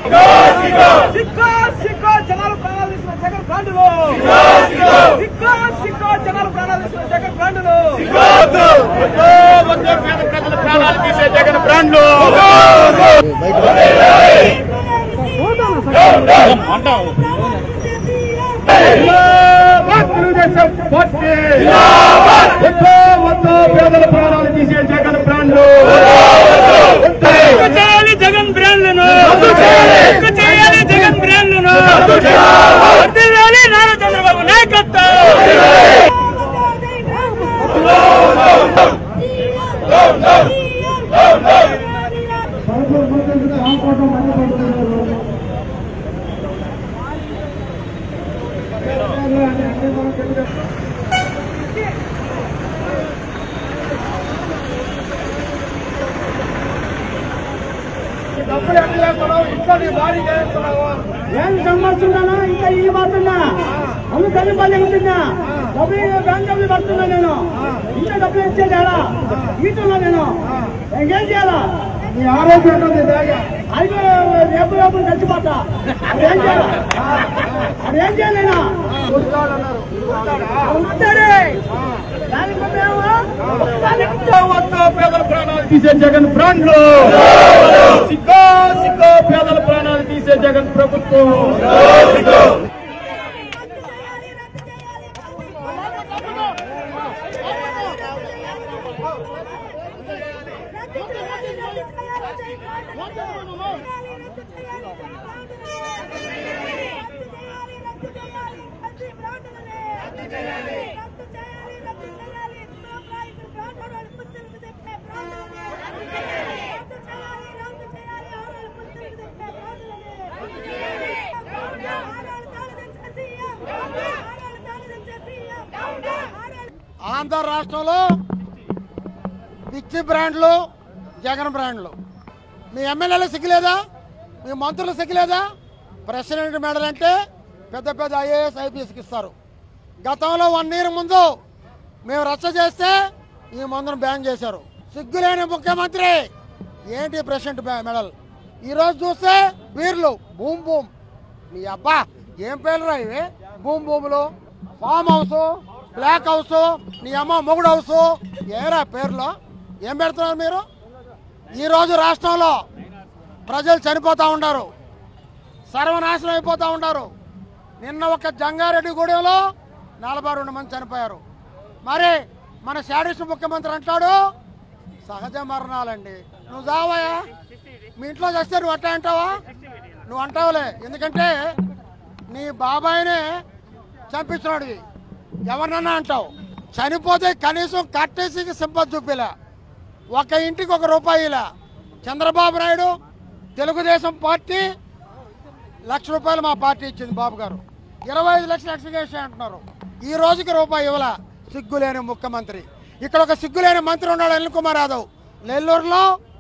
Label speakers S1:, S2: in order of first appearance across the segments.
S1: సిక్కో సిక్కో జనాల ప్రాణాలు తీసుకున్న జగన్ బ్రాండ్లు సిక్కో సిక్కో జనాల ప్రాణాలు తీసుకున్న జగన్ బ్రాండ్లు
S2: ప్రజల ప్రాణాలు తీసే జగన్ బ్రాండ్లు తెలుగుదేశం పార్టీ వద్దు పేదల ప్రాణాలు తీసే జగన్ బ్రాండ్లు
S1: చేయాలి జగన్ బ్రాండ్లను చేయాలి జగన్ బ్రాండ్లను వర్ధిల్లాలి నారా చంద్రబాబు నాయకత్వం
S2: డబ్బులు ఎట్లా చేస్తున్నావు ఇంట్లో నీ భార్య చేస్తున్నావు
S3: ఏం సంపాదిస్తున్నానా ఇంకా ఇల్లు పడుతున్నా అమ్మ తల్లి పల్లె ఉంటున్నా డబ్బులు బ్యాంక్ డబ్బులు పడుతున్నా నేను ఇంకా డబ్బులు ఇచ్చే చేయాలా ఈటున్నా నేను ఇంకేం చేయాలా
S2: నీ ఆరోగ్యం ఉంటుంది దాగా
S3: అయితే రేపు రేపు చచ్చిపోతా అదేం చేయాలా అదేం చేయలేనా ఉంటాడే దానికి ముందేమో దానికి
S2: వద్దు పేదల ప్రాణాలు తీసే జగన్ బ్రాండ్లు సిగ్గో సిగ్గో పేదల ప్రాణాలు తీసే జగన్ ప్రభుత్వం
S4: ఆంధ్ర రాష్ట్రంలో పిచ్చి బ్రాండ్లు జగన్ బ్రాండ్లు మీ ఎమ్మెల్యేలు సిగ్గులేదా మీ మంత్రులు సిగ్గులేదా ప్రెసిడెంట్ మెడల్ అంటే పెద్ద పెద్ద ఐఏఎస్ ఐపీఎస్కి ఇస్తారు గతంలో వన్ ఇయర్ ముందు మేము రచ్చ చేస్తే ఈ మందును బ్యాన్ చేశారు సిగ్గులేని ముఖ్యమంత్రి ఏంటి ప్రెసిడెంట్ మె- మెడల్ ఈరోజు చూస్తే బీర్లు బూమ్ బూమ్ నీ అబ్బా ఏం పేర్లు ఇవి భూమి భూములు ఫామ్ హౌస్ బ్లాక్ హౌస్ నీ అమ్మ మొగుడు హౌస్ ఏరా పేర్లు ఏం పెడుతున్నారు మీరు ఈరోజు రాష్ట్రంలో ప్రజలు చనిపోతూ ఉన్నారు సర్వనాశనం అయిపోతూ ఉన్నారు నిన్న ఒక జంగారెడ్డి గూడెంలో నలభై రెండు మంది చనిపోయారు మరి మన శాడిస్ట్ ముఖ్యమంత్రి అంటాడు సహజ మరణాలండి నువ్వు జావయా మీ ఇంట్లో చేస్తే నువ్వు అట్టా అంటావా నువ్వు అంటావులే ఎందుకంటే నీ బాబాయినే చంపించినాడు ఎవరినన్నా అంటావు చనిపోతే కనీసం కట్టేసి సింపతి చూపిలే ఒక ఇంటికి ఒక రూపాయిలా చంద్రబాబు నాయుడు తెలుగుదేశం పార్టీ లక్ష రూపాయలు మా పార్టీ ఇచ్చింది బాబు గారు ఇరవై ఐదు లక్షలు ఎక్స్గేషన్ అంటున్నారు ఈ రోజుకి రూపాయి ఇవ్వల సిగ్గులేని ముఖ్యమంత్రి ఇక్కడ ఒక సిగ్గులేని మంత్రి ఉన్నాడు అనిల్ కుమార్ యాదవ్ నెల్లూరులో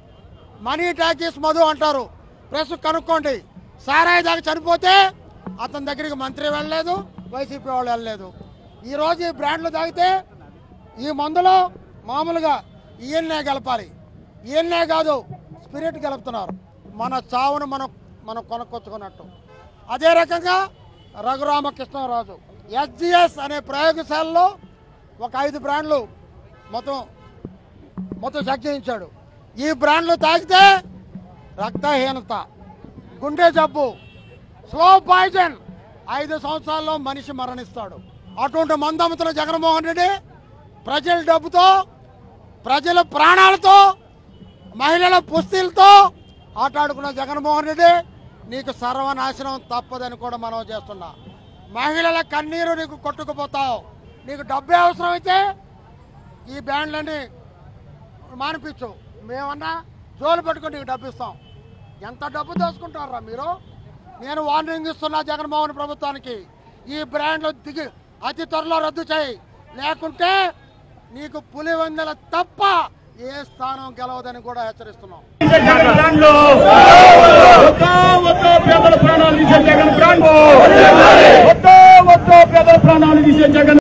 S4: మనీ టాకీస్ మధు అంటారు ప్రెస్ కనుక్కోండి సారాయి దాకా చనిపోతే అతని దగ్గరికి మంత్రి వెళ్ళలేదు వైసీపీ వాళ్ళు వెళ్ళలేదు ఈ రోజు ఈ బ్రాండ్లు తాగితే ఈ మందులో మామూలుగా ఈఎన్ఏ కలపాలి ఈఎన్ఏ కాదు స్పిరిట్ కలుపుతున్నారు మన చావును మనం మనం కొనుక్కొచ్చుకున్నట్టు అదే రకంగా రఘురామకృష్ణరాజు ఎస్జిఎస్ అనే ప్రయోగశాలలో ఒక ఐదు బ్రాండ్లు మొత్తం మొత్తం చెక్ చేయించాడు ఈ బ్రాండ్లు తాగితే రక్తహీనత గుండె జబ్బు స్లో పాయిజన్ ఐదు సంవత్సరాల్లో మనిషి మరణిస్తాడు అటువంటి మందు అమ్ముతున్న జగన్మోహన్ రెడ్డి ప్రజల డబ్బుతో ప్రజల ప్రాణాలతో మహిళల పుస్తీలతో ఆటాడుకున్న జగన్మోహన్ రెడ్డి నీకు సర్వనాశనం తప్పదని కూడా మనం చేస్తున్నా మహిళల కన్నీరు నీకు కొట్టుకుపోతావు నీకు డబ్బే అవసరమైతే ఈ బ్యాండ్లన్నీ మానిపించు మేమన్నా జోలు పెట్టుకుని నీకు డబ్బు ఇస్తాం ఎంత డబ్బు దోసుకుంటారా మీరు నేను వార్నింగ్ ఇస్తున్నా జగన్మోహన్ ప్రభుత్వానికి ఈ బ్రాండ్లు దిగి అతి త్వరలో రద్దు చేయి లేకుంటే నీకు పులివెందల తప్ప ఏ స్థానం గెలవదని కూడా హెచ్చరిస్తున్నాం
S2: జగన్ బ్రాండ్లు వద్దు వద్దు పేదల ప్రాణాలు తీసే జగన్ బ్రాండ్లు వద్దు వద్దు పేదల ప్రాణాలు తీసే జగన్